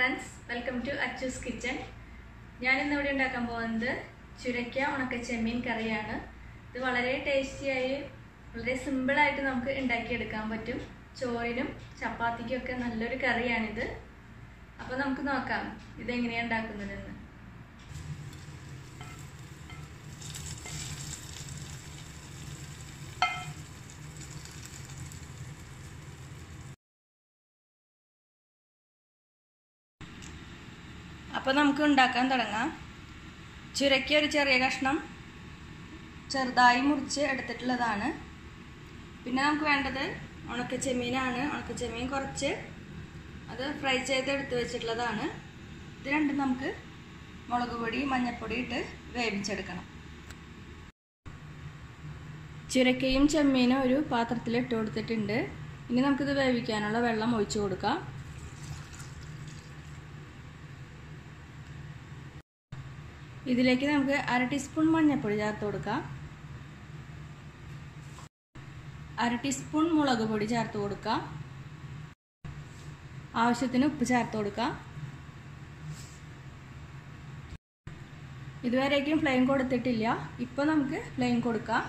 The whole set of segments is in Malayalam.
ഫ്രണ്ട്സ് വെൽക്കം ടു അച്ചൂസ് കിച്ചൺ ഞാൻ ഇന്ന് ഇവിടെ ഉണ്ടാക്കാൻ പോകുന്നത് ചുരക്ക ഉണക്ക ചെമ്മീൻ കറിയാണ് ഇത് വളരെ ടേസ്റ്റിയായി വളരെ സിമ്പിളായിട്ട് നമുക്ക് ഉണ്ടാക്കിയെടുക്കാൻ പറ്റും ചോറിനും ചപ്പാത്തിക്കും ഒക്കെ നല്ലൊരു കറിയാണിത് അപ്പോൾ നമുക്ക് നോക്കാം ഇതെങ്ങനെയാണ് ഉണ്ടാക്കുന്നതെന്ന് അപ്പോൾ നമുക്ക് ഉണ്ടാക്കാൻ തുടങ്ങാം ചുരക്കി ഒരു ചെറിയ കഷ്ണം ചെറുതായി മുറിച്ച് എടുത്തിട്ടുള്ളതാണ് പിന്നെ നമുക്ക് വേണ്ടത് ഉണക്ക ചെമ്മീനാണ് ഉണക്ക ചെമ്മീൻ കുറച്ച് അത് ഫ്രൈ ചെയ്ത് എടുത്ത് വെച്ചിട്ടുള്ളതാണ് ഇത് രണ്ടും നമുക്ക് മുളക് പൊടി മഞ്ഞൾപ്പൊടി ഇട്ട് വേവിച്ചെടുക്കണം ചുരക്കയും ചെമ്മീനും ഒരു പാത്രത്തിൽ ഇട്ട് കൊടുത്തിട്ടുണ്ട് ഇനി നമുക്കിത് വേവിക്കാനുള്ള വെള്ളം ഒഴിച്ചു കൊടുക്കാം ഇതിലേക്ക് നമുക്ക് അര ടീസ്പൂൺ മഞ്ഞൾപ്പൊടി ചേർത്ത് കൊടുക്കാം അര ടീസ്പൂൺ മുളക് പൊടി ചേർത്ത് കൊടുക്കാം ആവശ്യത്തിന് ഉപ്പ് ചേർത്ത് കൊടുക്കാം ഇതുവരേക്കും ഫ്ലെയിം കൊടുത്തിട്ടില്ല ഇപ്പോൾ നമുക്ക് ഫ്ലെയിം കൊടുക്കാം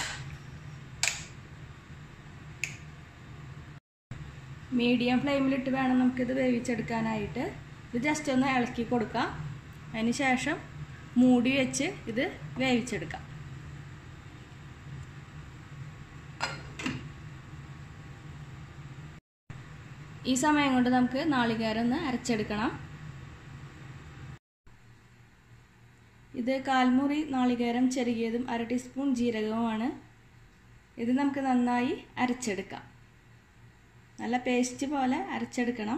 മീഡിയം ഫ്ലെയിമിലിട്ട് വേണം നമുക്കിത് വേവിച്ചെടുക്കാനായിട്ട് ഇത് ജസ്റ്റ് ഒന്ന് ഇളക്കി കൊടുക്കാം അതിന് ശേഷം മൂടി വെച്ച് ഇത് വേവിച്ചെടുക്കാം ഈ സമയം കൊണ്ട് നമുക്ക് നാളികേരം ഒന്ന് അരച്ചെടുക്കണം ഇത് കാൽമുറി നാളികേരം ചെറുകിയതും അര ടീസ്പൂൺ ജീരകവുമാണ് ഇത് നമുക്ക് നന്നായി അരച്ചെടുക്കാം നല്ല പേസ്റ്റ് പോലെ അരച്ചെടുക്കണം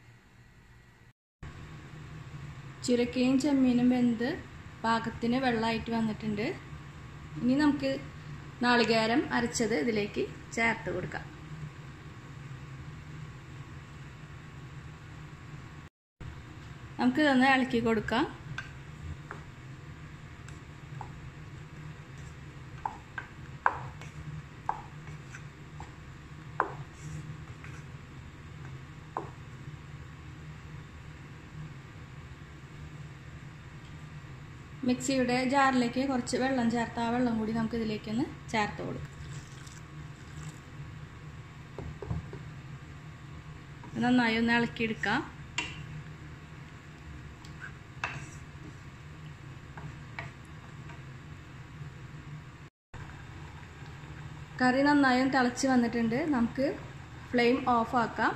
ചുരക്കയും ചെമ്മീനും വെന്ത് പാകത്തിന് വെള്ളമായിട്ട് വന്നിട്ടുണ്ട് ഇനി നമുക്ക് നാളികേരം അരച്ചത് ഇതിലേക്ക് ചേർത്ത് കൊടുക്കാം നമുക്ക് ഇതൊന്ന് ഇളക്കി കൊടുക്കാം മിക്സിയുടെ ജാറിലേക്ക് കുറച്ച് വെള്ളം ചേർത്ത് ആ വെള്ളം കൂടി നമുക്ക് ഇതിലേക്കൊന്ന് ചേർത്ത് കൊടുക്കാം നന്നായി ഒന്ന് ഇളക്കിയെടുക്കാം കറി നന്നായും തിളച്ച് വന്നിട്ടുണ്ട് നമുക്ക് ഫ്ലെയിം ഓഫ് ആക്കാം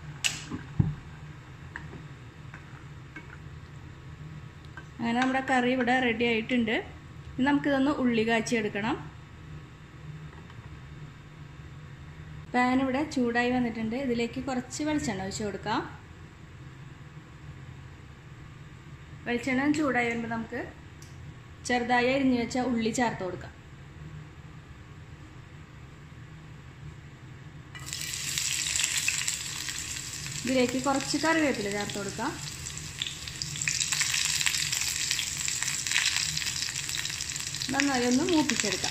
അങ്ങനെ നമ്മുടെ കറി ഇവിടെ റെഡി ആയിട്ടുണ്ട് ഇനി നമുക്കിതൊന്ന് ഉള്ളി കാച്ചി എടുക്കണം പാൻ ഇവിടെ ചൂടായി വന്നിട്ടുണ്ട് ഇതിലേക്ക് കുറച്ച് വെളിച്ചെണ്ണ ഒഴിച്ച് കൊടുക്കാം വെളിച്ചെണ്ണ ചൂടായി വരുമ്പോൾ നമുക്ക് ചെറുതായി അരിഞ്ഞു വെച്ച ഉള്ളി ചേർത്ത് കൊടുക്കാം ഇതിലേക്ക് കുറച്ച് കറിവേപ്പില ചേർത്ത് കൊടുക്കാം നന്നായി ഒന്ന് മൂപ്പിച്ചെടുക്കാം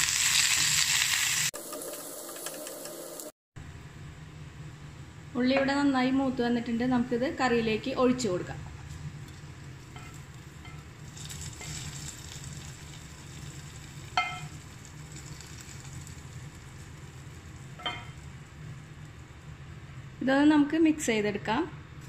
ഉള്ളി ഇവിടെ നന്നായി മൂത്ത് വന്നിട്ടുണ്ട് നമുക്കിത് കറിയിലേക്ക് ഒഴിച്ചു കൊടുക്കാം ഇതൊന്ന് നമുക്ക് മിക്സ് ചെയ്തെടുക്കാം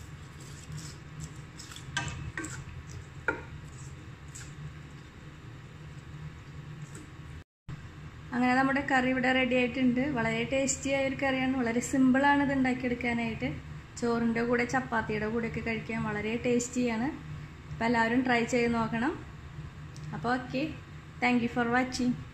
അങ്ങനെ നമ്മുടെ കറി ഇവിടെ റെഡി ആയിട്ടുണ്ട് വളരെ ടേസ്റ്റി ആയ ഒരു കറിയാണ് വളരെ സിമ്പിളാണ് ഇത് ഉണ്ടാക്കിയെടുക്കാനായിട്ട് ചോറിൻ്റെ കൂടെ ചപ്പാത്തിയുടെ കൂടെയൊക്കെ കഴിക്കാൻ വളരെ ടേസ്റ്റിയാണ് അപ്പോൾ എല്ലാവരും ട്രൈ ചെയ്ത് നോക്കണം അപ്പോൾ ഓക്കെ താങ്ക് ഫോർ വാച്ചിങ്